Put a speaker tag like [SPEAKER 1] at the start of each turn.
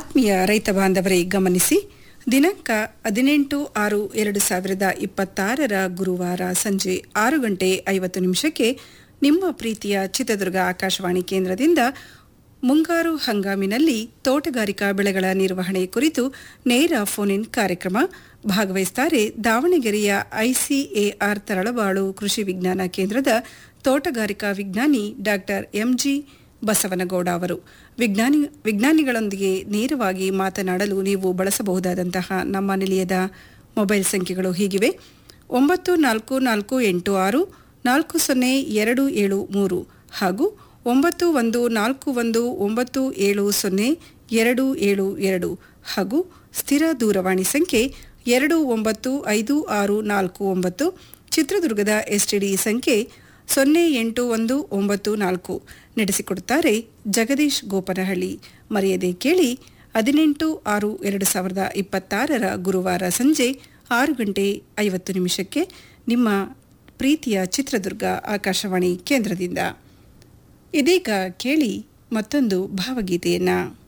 [SPEAKER 1] ಆತ್ಮೀಯ ರೈತ ಬಾಂಧವರೇ ಗಮನಿಸಿ ದಿನಾಂಕ ಹದಿನೆಂಟು ಆರು ಎರಡು ಸಾವಿರದ ಇಪ್ಪತ್ತಾರರ ಗುರುವಾರ ಸಂಜೆ ಆರು ಗಂಟೆ ಐವತ್ತು ನಿಮಿಷಕ್ಕೆ ನಿಮ್ಮ ಪ್ರೀತಿಯ ಚಿತ್ರದುರ್ಗ ಆಕಾಶವಾಣಿ ಕೇಂದ್ರದಿಂದ ಮುಂಗಾರು ಹಂಗಾಮಿನಲ್ಲಿ ತೋಟಗಾರಿಕಾ ಬೆಳೆಗಳ ನಿರ್ವಹಣೆ ಕುರಿತು ನೇರ ಫೋನ್ ಇನ್ ಕಾರ್ಯಕ್ರಮ ಭಾಗವಹಿಸುತ್ತಾರೆ ದಾವಣಗೆರೆಯ ಐಸಿಎಆರ್ ತರಳಬಾಳು ಕೃಷಿ ವಿಜ್ಞಾನ ಕೇಂದ್ರದ ತೋಟಗಾರಿಕಾ ವಿಜ್ಞಾನಿ ಡಾಕ್ಟರ್ ಎಂಜಿ ಬಸವನಗೌಡ ಅವರು ವಿಜ್ಞಾನಿ ವಿಜ್ಞಾನಿಗಳೊಂದಿಗೆ ನೇರವಾಗಿ ಮಾತನಾಡಲು ನೀವು ಬಳಸಬಹುದಾದಂತಹ ನಮ್ಮ ನಿಲಯದ ಮೊಬೈಲ್ ಸಂಖ್ಯೆಗಳು ಹೀಗಿವೆ ಒಂಬತ್ತು ನಾಲ್ಕು ನಾಲ್ಕು ಎಂಟು ಆರು ನಾಲ್ಕು ಸೊನ್ನೆ ಎರಡು ಏಳು ಮೂರು ಹಾಗೂ ಒಂಬತ್ತು ಒಂದು ನಾಲ್ಕು ಒಂದು ಒಂಬತ್ತು ಏಳು ಸೊನ್ನೆ ಎರಡು ಏಳು ಎರಡು ಹಾಗೂ ಸ್ಥಿರ ದೂರವಾಣಿ ಸಂಖ್ಯೆ ಎರಡು ಒಂಬತ್ತು ಐದು ಆರು ನಾಲ್ಕು ಒಂಬತ್ತು ಚಿತ್ರದುರ್ಗದ ಎಸ್ಟಿಡಿ ಸಂಖ್ಯೆ ಸೊನ್ನೆ ಎಂಟು ಒಂದು ಒಂಬತ್ತು ನಾಲ್ಕು ನಡೆಸಿಕೊಡುತ್ತಾರೆ ಜಗದೀಶ್ ಗೋಪನಹಳ್ಳಿ ಮರೆಯದೆ ಕೇಳಿ ಹದಿನೆಂಟು ಆರು ಎರಡು ಸಾವಿರದ ಇಪ್ಪತ್ತಾರರ ಗುರುವಾರ ಸಂಜೆ ಆರು ಗಂಟೆ ಐವತ್ತು ನಿಮಿಷಕ್ಕೆ ನಿಮ್ಮ ಪ್ರೀತಿಯ ಚಿತ್ರದುರ್ಗ ಆಕಾಶವಾಣಿ ಕೇಂದ್ರದಿಂದ ಇದೀಗ ಕೇಳಿ ಮತ್ತೊಂದು ಭಾವಗೀತೆಯನ್ನ